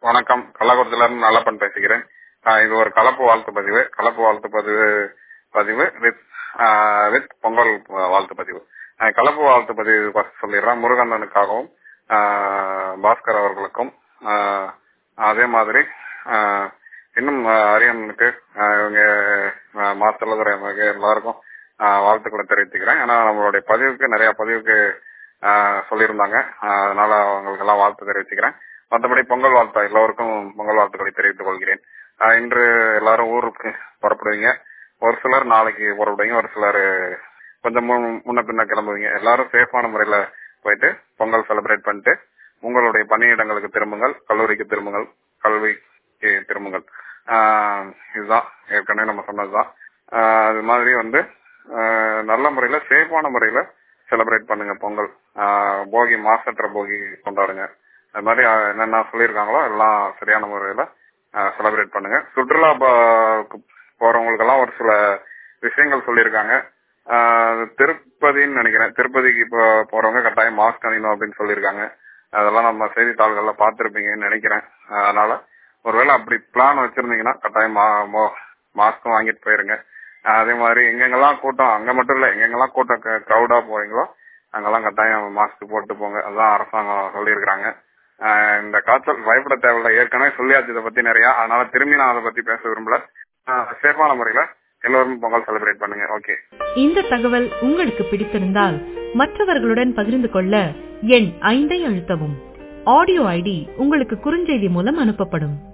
வணக்கம் கள்ளக்குறிச்சியில இருந்து நல்லப்பன் பேசுகிறேன் ஆஹ் இது ஒரு கலப்பு வாழ்த்து பதிவு கலப்பு வாழ்த்து பதிவு பதிவு வித் வித் பொங்கல் வாழ்த்து பதிவு ஆஹ் கலப்பு வாழ்த்து பதிவு first சொல்லிடுறேன் முருகண்ணனுக்காகவும் ஆஹ் பாஸ்கர் அவர்களுக்கும் ஆஹ் அதே மாதிரி ஆஹ் இன்னும் ஆஹ் அரியண்ணனுக்கு ஆஹ் இவங்க ஆஹ் மா செல்லதுரை அவங்களுக்கு எல்லாருக்கும் ஆஹ் வாழ்த்துக்களை தெரிவித்துக்கிறேன் ஏன்னா நம்மளுடைய பதிவுக்கு நிறைய பதிவுக்கு ஆஹ் சொல்லியிருந்தாங்க ஆஹ் அதனால அவங்களுக்கு எல்லாம் வாழ்த்து தெரிவிச்சுக்கிறேன் மற்றபடி பொங்கல் வாழ்த்தா எல்லோருக்கும் பொங்கல் வாழ்த்துக்களை தெரிவித்துக் கொள்கிறேன் ஆஹ் இன்று எல்லாரும் ஊருக்கு புறப்படுவீங்க ஒரு சிலர் நாளைக்கு புறப்படுவீங்க ஒரு சிலர் கொஞ்சம் முன்- முன்ன பின்ன கிளம்புவீங்க எல்லாரும் சேஃபான முறையில போயிட்டு பொங்கல் செலிப்ரேட் பண்ணிட்டு உங்களுடைய பணியிடங்களுக்கு திரும்புங்கள் கல்லூரிக்கு திரும்புங்கள் கல்விக்கு திரும்புங்கள் ஆஹ் இதுதான் ஏற்கனவே நம்ம சொன்னதுதான் ஆஹ் அது மாதிரி வந்து ஆஹ் நல்ல முறையில சேஃபான முறையில செலிப்ரேட் பண்ணுங்க பொங்கல் ஆஹ் போகி மாசற்ற போகி கொண்டாடுங்க அது மாதிரி ஆஹ் என்னென்ன சொல்லியிருக்காங்களோ எல்லாம் சரியான முறையில செலிப்ரேட் பண்ணுங்க சுற்றுலா ப- போறவங்களுக்கெல்லாம் ஒரு சில விஷயங்கள் சொல்லியிருக்காங்க ஆஹ் திருப்பதின்னு நினைக்கிறேன் திருப்பதிக்கு இப்போ போறவங்க கட்டாயம் மாஸ்க் அணியணும் அப்படின்னு சொல்லியிருக்காங்க அதெல்லாம் நம்ம செய்தித்தாள்கள்ல பார்த்திருப்பீங்கன்னு நினைக்கிறேன் அதனால ஒருவேளை அப்படி பிளான் வச்சிருந்தீங்கன்னா கட்டாயம் மாஸ்க்கும் வாங்கிட்டு போயிருங்க ஆஹ் அதே மாதிரி எங்கெங்கெல்லாம் கூட்டம் அங்க மட்டும் இல்ல எங்கெங்கெல்லாம் கூட்டம் கிரௌடா போறீங்களோ அங்கெல்லாம் கட்டாயம் மாஸ்க் போட்டு போங்க அதுதான் அரசாங்கம் சொல்லியிருக்கிறாங்க ஆஹ் இந்த காய்ச்சல் பயப்பட தேவையில்ல ஏற்கனவே சொல்லியாச்சு இதை பத்தி நிறைய அதனால திரும்பி நான் அதை பத்தி பேச விரும்பல சேஃபான முறையில எல்லோரும் பொங்கல் செலிப்ரேட் பண்ணுங்க ஓகே இந்த தகவல் உங்களுக்கு பிடித்திருந்தால் மற்றவர்களுடன் பகிர்ந்து கொள்ள எண் ஐந்தை அழுத்தவும் ஆடியோ ஐடி உங்களுக்கு குறுஞ்செய்தி மூலம் அனுப்பப்படும்